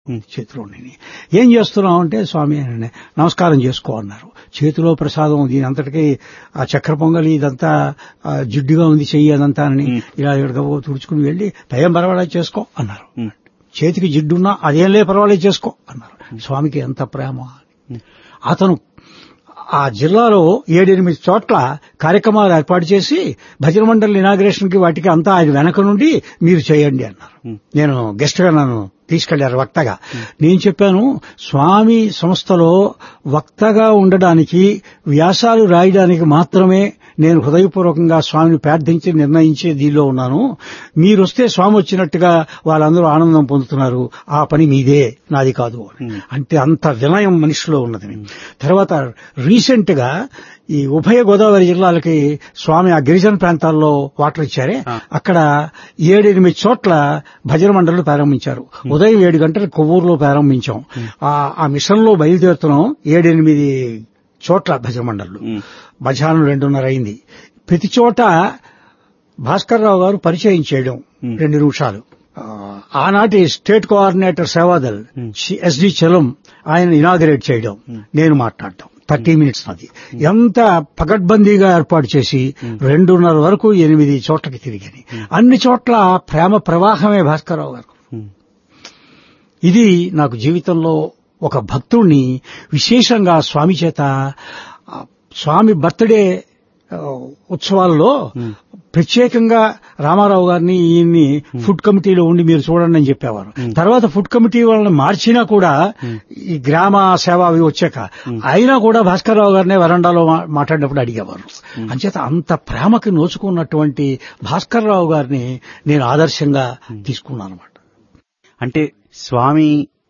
చేతిలో ఉన్నాయి. ఏం చేస్తున్నావు అంటే స్వామి అని నమస్కారం చేసుకో అన్నారు చేతిలో ప్రసాదం దీని అంతటికీ ఆ చక్ర పొంగలి ఇదంతా ఆ, జిడ్డుగా ఉంది చెయ్యి అదంతా అని ఇలా ఎడగబో తుడుచుకుని వెళ్ళి దయం పర్వాలేదు చేసుకో అన్నారు చేతికి జిడ్డున్నా అదేంలే పర్వాలేదు చేసుకో అన్నారు స్వామికి ఎంత ప్రేమ అతను ఆ జిల్లాలో ఏడెనిమిది చోట్ల కార్యక్రమాలు ఏర్పాటు చేసి భజన మండలి ఇనాగ్రేషన్ కి వాటికి అంతా ఆయన వెనక నుండి మీరు చేయండి అన్నారు నేను గెస్ట్ గా నన్ను తీసుకెళ్లారు వక్తగా నేను చెప్పాను స్వామి సంస్థలో వక్తగా ఉండడానికి వ్యాసాలు రాయడానికి మాత్రమే నేను హృదయపూర్వకంగా స్వామిని ప్రార్థించి నిర్ణయించి దీనిలో ఉన్నాను మీరు వస్తే స్వామి వచ్చినట్టుగా వాళ్ళందరూ ఆనందం పొందుతున్నారు ఆ పని మీదే నాది కాదు అని. అంటే అంత వినయం మనిషిలో ఉన్నది తర్వాత రీసెంట్ గా ఈ ఉభయ గోదావరి జిల్లాలకి స్వామి ఆ గిరిజన ప్రాంతాల్లో వాటర్ ఇచ్చారే అక్కడ ఏడెనిమిది చోట్ల భజన మండళ్లు ప్రారంభించారు ఉదయం ఏడు గంటలకు కొవ్వూరులో ప్రారంభించాం ఆ ఆ మిషన్ లో బయలుదేరుతున్నాం ఏడెనిమిది చోట్ల భజన మండళ్లు మధ్యాహ్నం రెండున్నర అయింది ప్రతి చోట భాస్కర్ రావు గారు పరిచయం చేయడం రెండు నిమిషాలు ఆ, ఆనాటి state coordinator Sevadal SD Chalam ఆయన ఇనాగరేట్ చేయడం నేను మాట్లాడటం థర్టీ మినిట్స్ అది ఎంత పకడ్బందీగా ఏర్పాటు చేసి రెండున్నర వరకు ఎనిమిది చోట్లకి తిరిగాని అన్ని చోట్ల ప్రేమ ప్రవాహమే భాస్కర్రావు గారు ఇది నాకు జీవితంలో ఒక భక్తుణ్ణి విశేషంగా స్వామి చేత ఆ, స్వామి బర్త్డే ఆ, ఉత్సవాల్లో ప్రత్యేకంగా రామారావు గారిని ఈయన్ని ఫుడ్ కమిటీలో ఉండి మీరు చూడండి అని చెప్పేవారు తర్వాత ఫుడ్ కమిటీ వాళ్ళని మార్చినా కూడా ఈ గ్రామ సేవ అవి వచ్చాక అయినా కూడా భాస్కర్రావు గారినే వరండాలో మా- మాట్లాడినప్పుడు అడిగేవారు అంచేత అంత ప్రేమకి నోచుకున్నటువంటి భాస్కర్రావు గారిని నేను ఆదర్శంగా తీసుకున్నాను అనమాట అంటే స్వామి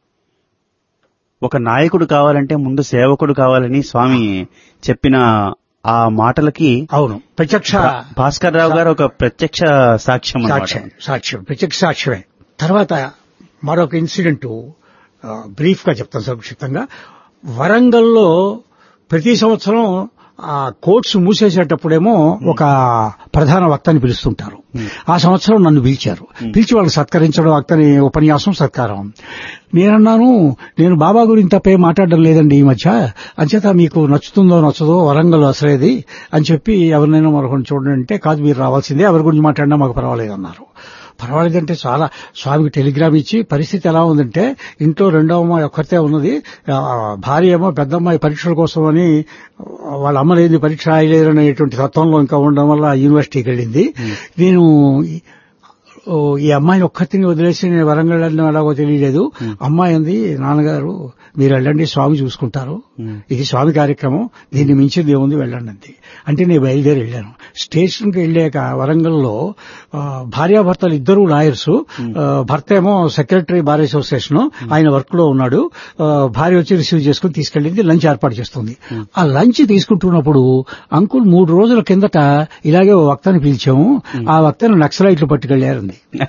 ఒక నాయకుడు కావాలంటే ముందు సేవకుడు కావాలని స్వామి చెప్పిన ఆ మాటలకి అవును ప్రత్యక్ష భాస్కర్ రావు గారు ఒక ప్రత్యక్ష సాక్ష్యం అన్నమాట. సాక్ష్యం సాక్ష్యం ప్రత్యక్ష సాక్ష్యమే తర్వాత మరొక ఇన్సిడెంట్ బ్రీఫ్ గా చెప్తాను సంక్షిప్తంగా వరంగల్లో ప్రతి సంవత్సరం ఆ కోర్ట్స్ మూసేసేటప్పుడేమో ఒక ప్రధాన వక్తని పిలుస్తుంటారు ఆ సంవత్సరం నన్ను పిలిచారు పిలిచి వాళ్ళని సత్కరించడం వక్తని ఉపన్యాసం సత్కారం నేనన్నాను నేను బాబా గురించి తప్పే మాట్లాడడం లేదండి ఈ మధ్య అంచేత మీకు నచ్చుతుందో నచ్చదో వరంగల్ అసలేది అని చెప్పి ఎవరినైనా మరొకరిని చూడండి అంటే కాదు మీరు రావాల్సిందే ఎవరి గురించి మాట్లాడినా మాకు పర్వాలేదు అన్నారు పర్వాలేదంటే చాలా స్వామికి టెలిగ్రామ్ ఇచ్చి పరిస్థితి ఎలా ఉందంటే ఇంట్లో రెండవ అమ్మాయి ఒక్కతే ఉన్నది ఆ, భార్య ఏమో పెద్ద అమ్మాయి పరీక్షల కోసం అని వాళ్ళ అమ్మ లేని పరీక్ష రాయలేరు అనేటువంటి తత్వంలో ఇంకా ఉండడం వల్ల యూనివర్సిటీకి వెళ్ళింది నేను ఈ- ఓ, ఈ అమ్మాయిని ఒక్కతిని వదిలేసి నేను వరంగల్ వెళ్ళడం ఎలాగో తెలియలేదు అమ్మాయి అంది నాన్నగారు మీరు వెళ్ళండి స్వామి చూసుకుంటారు ఇది స్వామి కార్యక్రమం దీన్ని మించింది ఏముంది వెళ్ళండి అంది అంటే నేను బయలుదేరి వెళ్ళాను స్టేషన్కి వెళ్ళాక వరంగల్లో ఆ, భార్యాభర్తలు ఇద్దరు లాయర్స్ భర్త ఏమో సెక్రటరీ బార్ అసోసియేషన్ ఆయన వర్క్ లో ఉన్నాడు ఆ, భార్య వచ్చి రిసీవ్ చేసుకుని తీసుకెళ్ళింది లంచ్ ఏర్పాటు చేస్తుంది ఆ లంచ్ తీసుకుంటున్నప్పుడు అంకుల్ మూడు రోజుల కిందట ఇలాగే ఓ వక్తని పిలిచాము ఆ వక్తను నక్సలైట్లు పట్టుకెళ్లారంది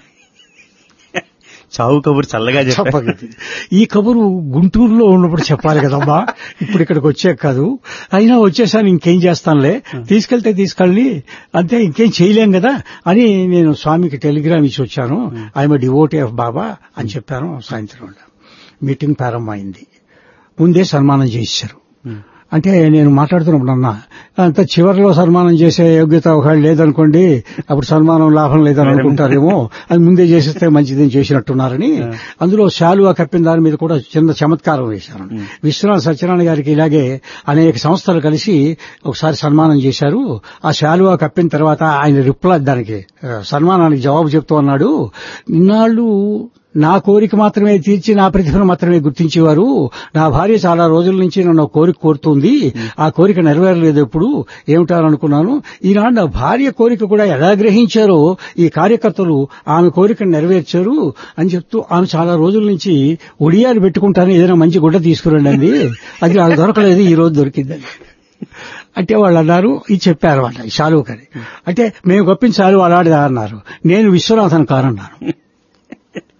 చావు కబురు చల్లగా చెప్పారు చెప్పగలిగింది ఈ కబురు గుంటూరులో ఉన్నప్పుడు చెప్పాలి కదమ్మా ఇప్పుడు ఇక్కడికి వచ్చాక కాదు అయినా వచ్చేసాను ఇంకేం చేస్తానులే తీసుకెళ్తే తీసుకెళ్ళి అంతే ఇంకేం చేయలేం కదా అని నేను స్వామికి టెలిగ్రామ్ ఇచ్చి వచ్చాను ఐఎమ్ డివోటీ ఆఫ్ బాబా అని చెప్పాను సాయంత్రం మీటింగ్ ప్రారంభమైంది ముందే సన్మానం చేశారు అంటే నేను మాట్లాడుతున్నప్పుడు అన్నా అంత చివరిలో సన్మానం చేసే యోగ్యత ఒకవేళ లేదనుకోండి అప్పుడు సన్మానం లాభం లేదని అనుకుంటారేమో అది ముందే చేసేస్తే మంచిదని చేసినట్టున్నారని అందులో శాలువా కప్పిన దాని మీద కూడా చిన్న చమత్కారం వేశాను విశ్వనాథ్ సత్యనారాయణ గారికి ఇలాగే అనేక సంస్థలు కలిసి ఒకసారి సన్మానం చేశారు ఆ శాలువా కప్పిన తర్వాత ఆయన రిప్లై దానికి ఆ, సన్మానానికి జవాబు చెప్తూ అన్నాడు ఇన్నాళ్ళు నా కోరిక మాత్రమే తీర్చి నా ప్రతిభను మాత్రమే గుర్తించేవారు నా భార్య చాలా రోజుల నుంచి నన్ను ఒక కోరిక కోరుతుంది ఆ కోరిక నెరవేరలేదు ఎప్పుడు ఏమిటారు అనుకున్నాను ఈనాడు నా భార్య కోరిక కూడా ఎలా గ్రహించారో ఈ కార్యకర్తలు ఆమె కోరికను నెరవేర్చారు అని చెప్తూ ఆమె చాలా రోజుల నుంచి ఒడియాలు పెట్టుకుంటాను ఏదైనా మంచి గుడ్డ తీసుకురండి అంది అది నాకు దొరకలేదు ఈ రోజు దొరికిందని అంటే వాళ్ళు అన్నారు ఇది చెప్పారు వాళ్ళ శాలువకని అంటే మేము గొప్పించాలి అలాంటిదా అన్నారు నేను విశ్వనాథన్ కారన్నాను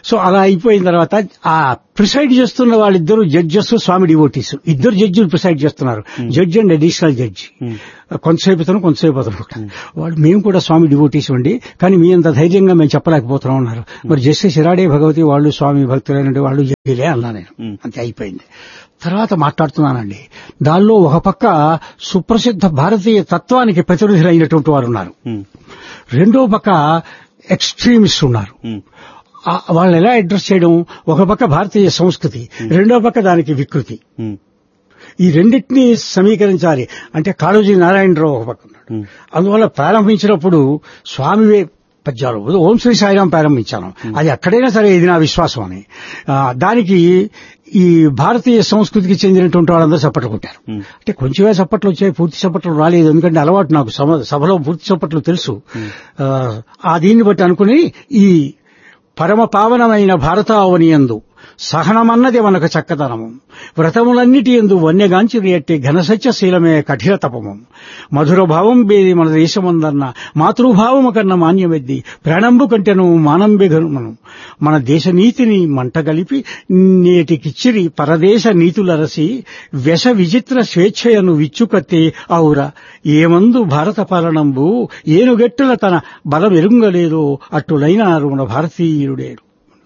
సో అలా అయిపోయిన తర్వాత ఆ ప్రిసైడ్ చేస్తున్న వాళ్ళిద్దరు జడ్జెస్ స్వామి డివోటీస్ ఇద్దరు జడ్జిలు ప్రిసైడ్ చేస్తున్నారు జడ్జి అండ్ అడిషనల్ జడ్జి కొంతసేపు ఇతను కొంతసేపు అతను వాళ్ళు మేము కూడా స్వామి డివోటీస్ అండి కానీ మీ అంత ధైర్యంగా మేము చెప్పలేకపోతున్నాం అన్నారు మరి జస్టిస్ ఇరాడే భగవతి వాళ్ళు స్వామి భక్తులైన వాళ్ళు జడ్జిలే అన్నా నేను అంతే అయిపోయింది తర్వాత మాట్లాడుతున్నానండి దానిలో ఒక పక్క సుప్రసిద్ధ భారతీయ తత్వానికి ప్రతినిధులైనటువంటి వారు ఉన్నారు ఉమ్, రెండో పక్క ఎక్స్ట్రీమిస్ట్ ఉన్నారు ఉమ్, ఆ వాళ్ళు ఎలా అడ్రస్ చేయడం ఒక పక్క భారతీయ సంస్కృతి రెండో పక్క దానికి వికృతి ఉమ్, ఈ రెండింటినీ సమీకరించాలి అంటే కాళోజీ నారాయణరావు ఒక పక్క ఉన్నాడు ఉమ్, అందువల్ల ప్రారంభించినప్పుడు స్వామివే పద్యాలు ఓం శ్రీ సాయిరాం ప్రారంభించాను అది ఎక్కడైనా సరే ఇది నా విశ్వాసం అని ఆ, దానికి ఈ భారతీయ సంస్కృతికి చెందినటువంటి వాళ్ళందరూ చప్పట్లు కొట్టారు ఉమ్. అంటే కొంచెమే చప్పట్లు వచ్చాయి పూర్తి చప్పట్లు రాలేదు ఎందుకంటే అలవాటు నాకు సభ- సభలో పూర్తి చప్పట్లు తెలుసు ఆ, ఆ దీన్ని బట్టి అనుకుని ఈ పరమ పావనమైన భారతావనియందు సహనమన్నది మనకు చక్కదనము వ్రతములన్నిటి ఎందు వన్యగాంచి రియట్టి ఘనసత్యశీలమే కఠిన తపము మధుర భావం బేది మన దేశమందన్న మాతృభావము కన్నా మాన్యమెద్ది ప్రాణంబు కంటెను మానంబి గనుమను మన దేశ నీతిని మంటగలిపి నేటికిచ్చిరి పరదేశ నీతులరసి వ్యస విచిత్ర స్వేచ్ఛయను విచ్చుకత్తి ఔర ఏమందు భారత పాలనంబు ఏనుగెట్టుల తన బలమెరుంగలేదు అట్టులైనారు మన భారతీయుడేడు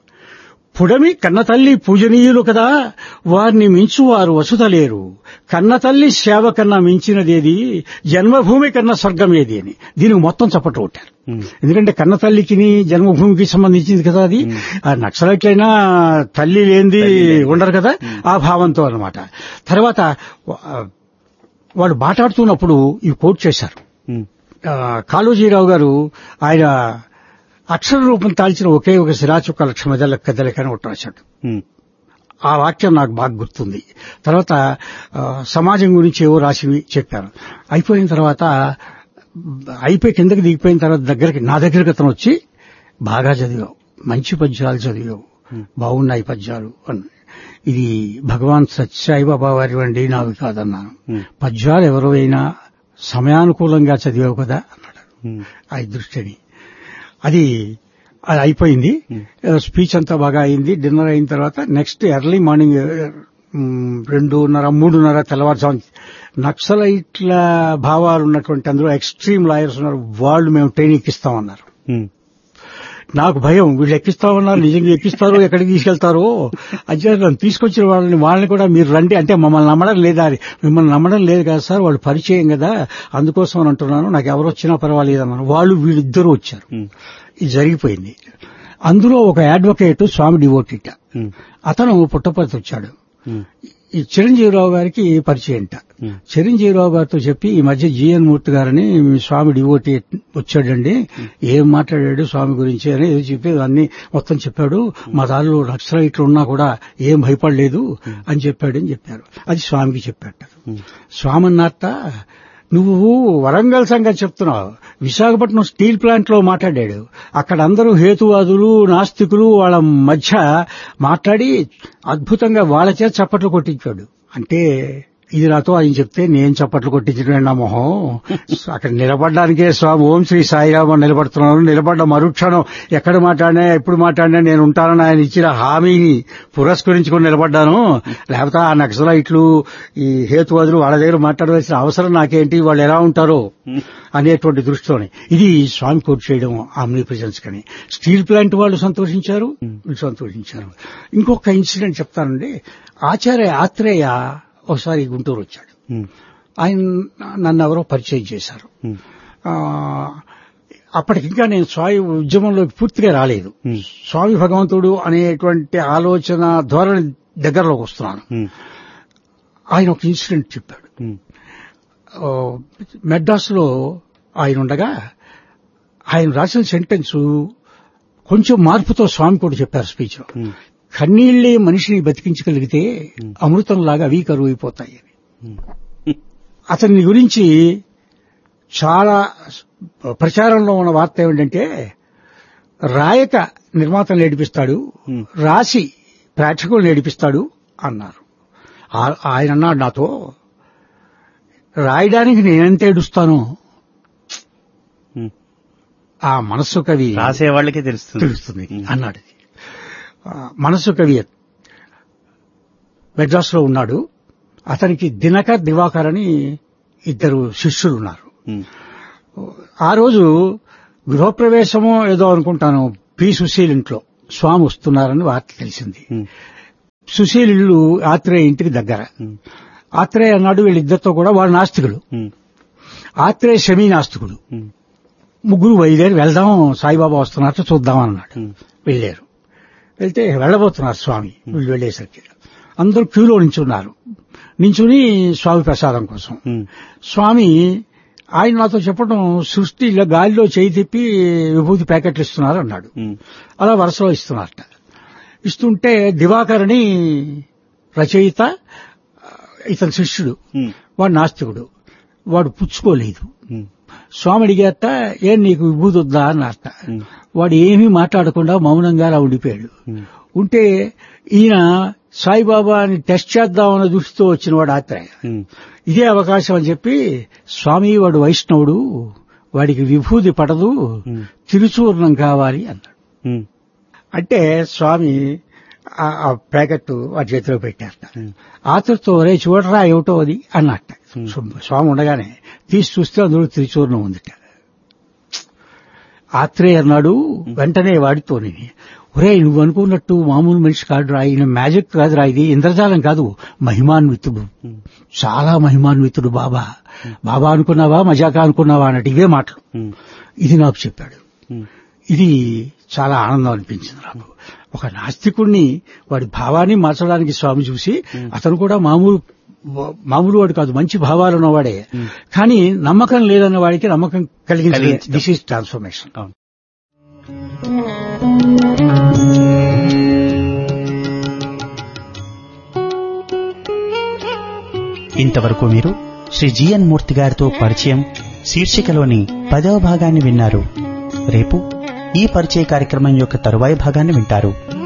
పుడమి కన్నతల్లి పూజనీయులు కదా వారిని మించువారు వసుతలేరు కన్నతల్లి సేవ కన్నా మించినదేది జన్మభూమి కన్నా స్వర్గం ఏది అని దీనికి మొత్తం చప్పట్లు కొట్టారు ఉమ్, ఎందుకంటే కన్నతల్లికి జన్మభూమికి సంబంధించింది కదా అది ఆ నక్సలైట్లైనా తల్లి లేనిది ఉండరు కదా ఆ భావంతో అన్నమాట తర్వాత ఆ, వాళ్ళు మాట్లాడుతున్నప్పుడు ఇవి కోట్ చేశారు ఉమ్, ఆ, కాళోజీరావు గారు ఆయన అక్షర రూపం తాల్చిన ఒకే ఒక శిరాచుక్క లక్ష మెదల కదలికని ఒకటి రాశాడు ఉమ్, ఆ వాక్యం నాకు బాగా గుర్తుంది తర్వాత ఆ, సమాజం గురించి ఏవో రాసివి చెప్పారు అయిపోయిన తర్వాత అయిపోయి కిందకి దిగిపోయిన తర్వాత దగ్గరికి నా దగ్గరికి అతను వచ్చి బాగా చదివావు మంచి పద్యాలు చదివావు బాగున్నాయి పద్యాలు అని ఇది భగవాన్ సత్యసాయి బాబా వారి వండి నావి కాదన్నాను ఉమ్, పద్యాలు ఎవరైనా సమయానుకూలంగా చదివావు కదా అన్నాడు ఉమ్, ఆ దృష్టిని అది అది అయిపోయింది స్పీచ్ అంతా బాగా అయింది డిన్నర్ అయిన తర్వాత నెక్స్ట్ ఎర్లీ మార్నింగ్ మ్, రెండున్నర మూడున్నర తెల్లవారుజాము నక్సలైట్ల భావాలు ఉన్నటువంటి అందులో ఎక్స్ట్రీమ్ లాయర్స్ ఉన్నారు వాళ్ళు మేము ట్రైన్ ఎక్కిస్తామన్నారు ఉమ్, నాకు భయం వీళ్ళు ఎక్కిస్తామన్నారు నిజంగా ఎక్కిస్తారో ఎక్కడికి తీసుకెళ్తారో అజ్జా నన్ను తీసుకొచ్చిన వాళ్ళని వాళ్ళని కూడా మీరు రండి అంటే మమ్మల్ని నమ్మడం లేదా అది మిమ్మల్ని నమ్మడం లేదు కదా సార్ వాళ్ళు పరిచయం కదా అందుకోసం అని అంటున్నాను నాకు ఎవరు వచ్చినా పర్వాలేదు అన్నాను వాళ్ళు వీళ్ళిద్దరూ వచ్చారు ఉమ్, ఇది జరిగిపోయింది అందులో ఒక అడ్వకేట్ స్వామి డివోటిట ఉమ్, అతను పుట్టపర్తి వచ్చాడు ఉమ్, ఈ చిరంజీవిరావు గారికి పరిచయంట ఉమ్, చిరంజీవిరావు గారితో చెప్పి ఈ మధ్య జిఎన్ మూర్తి గారని మీ స్వామి డివోటి వచ్చాడండి ఏం మాట్లాడాడు స్వామి గురించి అని ఏదో చెప్పి అన్ని మొత్తం చెప్పాడు మా దారిలో నక్సలైట్లు ఉన్నా కూడా ఏం భయపడలేదు అని చెప్పాడు అని చెప్పారు అది స్వామికి చెప్పాట ఉమ్, స్వామి అన్నట్ట నువ్వు వరంగల్ సంగతి చెప్తున్నావు విశాఖపట్నం స్టీల్ ప్లాంట్ లో మాట్లాడాడు అక్కడ అందరూ హేతువాదులు నాస్తికులు వాళ్ళ మధ్య మాట్లాడి అద్భుతంగా వాళ్ళ చేత చప్పట్లు కొట్టించాడు అంటే ఇది నాతో ఆయన చెప్తే నేను చప్పట్లు కొట్టించడం నా మొహం అక్కడ నిలబడడానికే స్వామి ఓం శ్రీ సాయిరామ నిలబడుతున్నాను నిలబడ్డ మరుక్షణం ఎక్కడ మాట్లాడినా ఎప్పుడు మాట్లాడినా నేను ఉంటానని ఆయన ఇచ్చిన హామీని పురస్కరించుకొని నిలబడ్డాను లేకపోతే ఆ నక్సలైట్లు ఈ హేతువాదులు వాళ్ళ దగ్గర మాట్లాడవలసిన అవసరం నాకేంటి వాళ్ళు ఎలా ఉంటారో అనేటువంటి దృష్టితోనే ఇది స్వామి కోట్ చేయడం ఆమ్ని ప్రెజెన్స్ కని స్టీల్ ప్లాంట్ వాళ్ళు సంతోషించారు వీళ్ళు సంతోషించారు ఇంకొక ఇన్సిడెంట్ చెప్తానండి ఆచార్య ఆత్రేయ ఒకసారి గుంటూరు వచ్చాడు ఉమ్, ఆయన నన్ను ఎవరో పరిచయం చేశారు ఉమ్, ఆ, అప్పటికింకా నేను స్వామి ఉద్యమంలోకి పూర్తిగా రాలేదు ఉమ్, స్వామి భగవంతుడు అనేటువంటి ఆలోచన ధోరణి దగ్గరలోకి వస్తున్నాను ఉమ్, ఆయన ఒక ఇన్సిడెంట్ చెప్పాడు ఉమ్, ఆ, మెడ్రాస్ లో ఆయన ఉండగా ఆయన రాసిన సెంటెన్స్ కొంచెం మార్పుతో స్వామి కూడా చెప్పారు స్పీచ్ లో ఉమ్, కన్నీళ్లే మనిషిని బతికించగలిగితే అమృతంలాగా అవి కరువు అయిపోతాయి అని ఉమ్, అతని గురించి చాలా ప్రచారంలో ఉన్న వార్త ఏమిటంటే రాయక నిర్మాతలు నేర్పిస్తాడు Hmm. రాసి ప్రేక్షకులు నేర్పిస్తాడు అన్నారు ఆ- ఆయన అన్నాడు నాతో రాయడానికి నేనెంత ఏడుస్తాను ఉమ్. ఆ మనస్సు కవి రాసే వాళ్ళకే తెలుస్తుంది తెలుస్తుంది అన్నాడు ఆ, మనసు కవి మెడ్రాస్ లో ఉన్నాడు అతనికి దినకర్ దివాకర్ అని ఇద్దరు శిష్యులు ఉన్నారు ఉమ్, ఆ రోజు గృహప్రవేశమో ఏదో అనుకుంటాను పి సుశీల్ ఇంట్లో స్వామి వస్తున్నారని వార్త తెలిసింది ఉమ్, సుశీల్ ఇల్లు ఆత్రేయ ఇంటికి దగ్గర ఉమ్, ఆత్రేయ అన్నాడు వీళ్ళిద్దరితో కూడా వాళ్ళు నాస్తికులు ఉమ్, ఆత్రేయ సెమీ నాస్తికుడు ఉమ్, ముగ్గురు బయలుదేరి వెళ్దాం సాయిబాబా వస్తున్నట్టు చూద్దాం అన్నాడు ఉమ్, వెళ్ళారు వెళ్తే వెళ్ళబోతున్నారు స్వామి వీళ్ళు వెళ్ళేసరికి అందరూ క్యూలో నించున్నారు నించుని స్వామి ప్రసాదం కోసం ఉమ్, స్వామి ఆయన నాతో చెప్పడం సృష్టి ఇలా గాలిలో చేయి తిప్పి విభూతి ప్యాకెట్లు ఇస్తున్నారు అన్నాడు ఉమ్, అలా వరుసలో ఇస్తున్నారట ఇస్తుంటే దివాకర్ని రచయిత ఇతని శిష్యుడు ఉమ్, వాడు నాస్తికుడు వాడు పుచ్చుకోలేదు ఉమ్, స్వామి అడిగారట ఏం నీకు విభూతి వద్దా అన్నారట ఉమ్, వాడు ఏమీ మాట్లాడకుండా మౌనంగా అలా ఉండిపోయాడు ఉమ్, ఉంటే ఈయన సాయిబాబాని టెస్ట్ చేద్దామన్న దృష్టితో వచ్చిన వాడు ఆత్రేయ ఉమ్, ఇదే అవకాశం అని చెప్పి స్వామి వాడు వైష్ణవుడు వాడికి విభూతి పడదు ఉమ్, తిరుచూర్ణం కావాలి అన్నాడు ఉమ్, అంటే స్వామి ఆ- ఆ ప్యాకెట్ వాడి చేతిలో పెట్టారట ఉమ్, ఆతురతో రే చూడరా ఏమిటో అది అన్నట్ట Hmm. స్వామి ఉండగానే తీసి చూస్తే అందులో త్రిచూర్ణం ఉందిట ఆత్రేయ అన్నాడు వెంటనే వాడితోని ఒరే నువ్వు అనుకున్నట్టు మామూలు మనిషి కాదురా ఈయన మ్యాజిక్ కాదురా ఇది ఇంద్రజాలం కాదు మహిమాన్వితుడు ఉమ్, చాలా మహిమాన్వితుడు బాబా బాబా అనుకున్నావా మజాకా అనుకున్నావా అన్నట్టు ఇవే మాటలు ఉమ్, ఇది నాకు చెప్పాడు ఉమ్, ఇది చాలా ఆనందం అనిపించింది నాకు ఒక నాస్తికుణ్ణి వాడి భావాన్ని మార్చడానికి స్వామి చూసి అతను కూడా మామూలు మామూలు వాడు కాదు మంచి భావాలు ఉన్నవాడే కానీ నమ్మకం లేదన్న వాడికి నమ్మకం కలిగించే కలిగించడం. దిస్ ఈజ్ ట్రాన్స్ఫర్మేషన్ అవును ఇంతవరకు మీరు శ్రీ జిఎన్ మూర్తి గారితో పరిచయం శీర్షికలోని పదవ భాగాన్ని విన్నారు రేపు ఈ పరిచయ కార్యక్రమం యొక్క తరువాయి భాగాన్ని వింటారు